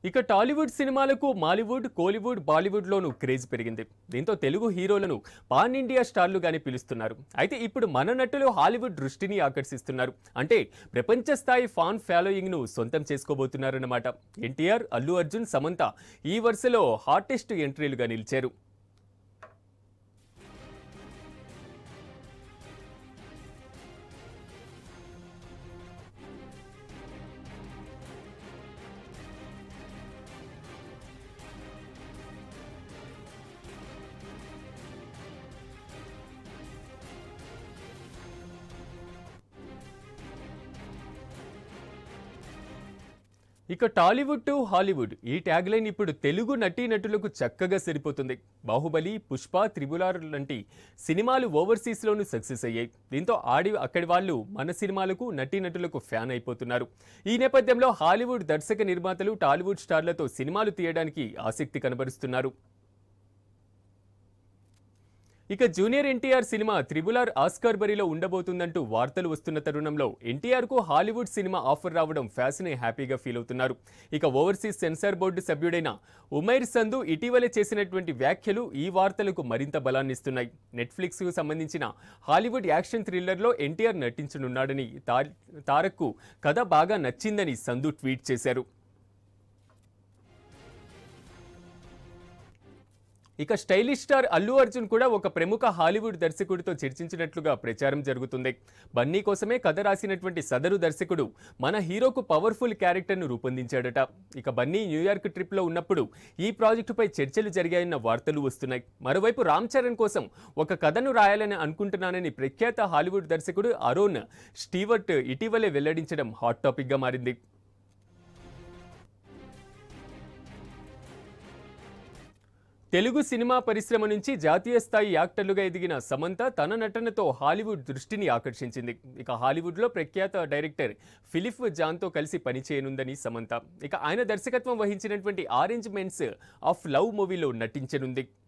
ఇక టాలీవుడ్ సినిమాలకు మాలీవుడ్ కోలీవుడ్ బాలీవుడ్లోనూ క్రేజ్ పెరిగింది దీంతో తెలుగు హీరోలను పాన్ ఇండియా స్టార్లుగానే పిలుస్తున్నారు అయితే ఇప్పుడు మన నటులు హాలీవుడ్ దృష్టిని ఆకర్షిస్తున్నారు అంటే ప్రపంచ స్థాయి ఫాన్ ఫాలోయింగ్ను సొంతం చేసుకోబోతున్నారన్నమాట ఎన్టీఆర్ అల్లు అర్జున్ సమంత ఈ వరుసలో హాటెస్ట్ ఎంట్రీలుగా నిలిచారు ఇక టాలీవుడ్ టు హాలీవుడ్ ఈ ట్యాగ్ లైన్ ఇప్పుడు తెలుగు నటీనటులకు చక్కగా సరిపోతుంది బాహుబలి పుష్ప త్రిబులార్ లాంటి సినిమాలు ఓవర్సీస్లోనూ సక్సెస్ అయ్యాయి దీంతో ఆడి అక్కడి వాళ్ళు మన సినిమాలకు నటీనటులకు ఫ్యాన్ అయిపోతున్నారు ఈ నేపథ్యంలో హాలీవుడ్ దర్శక నిర్మాతలు టాలీవుడ్ స్టార్లతో సినిమాలు తీయడానికి ఆసక్తి కనబరుస్తున్నారు ఇక జూనియర్ ఎన్టీఆర్ సినిమా త్రిబులార్ ఆస్కార్ బరిలో ఉండబోతుందంటూ వార్తలు వస్తున్న తరుణంలో ఎన్టీఆర్ కు హాలీవుడ్ సినిమా ఆఫర్ రావడం ఫ్యాన్స్ ని హ్యాపీగా ఫీల్ అవుతున్నారు ఇక ఓవర్సీస్ సెన్సార్ బోర్డు సభ్యుడైన ఉమైర్ సంధు ఇటీవలే చేసినటువంటి వ్యాఖ్యలు ఈ వార్తలకు మరింత బలాన్నిస్తున్నాయి నెట్ఫ్లిక్స్ కు సంబంధించిన హాలీవుడ్ యాక్షన్ థ్రిల్లర్లో ఎన్టీఆర్ నటించనున్నాడని తా- తారక్కు కథ బాగా నచ్చిందని సంధు ట్వీట్ చేశారు ఇక స్టైలిష్ స్టార్ అల్లు అర్జున్ కూడా ఒక ప్రముఖ హాలీవుడ్ దర్శకుడితో చర్చించినట్లుగా ప్రచారం జరుగుతుంది బన్నీ కోసమే కథ రాసినటువంటి సదరు దర్శకుడు మన హీరోకు పవర్ఫుల్ క్యారెక్టర్ను రూపొందించాడట ఇక బన్నీ న్యూయార్క్ ట్రిప్లో ఉన్నప్పుడు ఈ ప్రాజెక్టుపై చర్చలు జరిగాయన్న వార్తలు వస్తున్నాయి మరోవైపు రామ్ చరణ్ కోసం ఒక కథను రాయాలని అనుకుంటున్నానని ప్రఖ్యాత హాలీవుడ్ దర్శకుడు అరోన్ స్టీవర్ట్ ఇటీవలే వెల్లడించడం హాట్ టాపిక్గా మారింది తెలుగు సినిమా పరిశ్రమ నుంచి జాతీయ స్థాయి యాక్టర్లుగా ఎదిగిన సమంత తన నటనతో హాలీవుడ్ దృష్టిని ఆకర్షించింది ఇక హాలీవుడ్లో ప్రఖ్యాత డైరెక్టర్ ఫిలిప్ జాన్తో కలిసి పనిచేయనుందని సమంత ఇక ఆయన దర్శకత్వం వహించినటువంటి ఆరెంజ్ మెన్స్ ఆఫ్ లవ్ మూవీలో నటించనుంది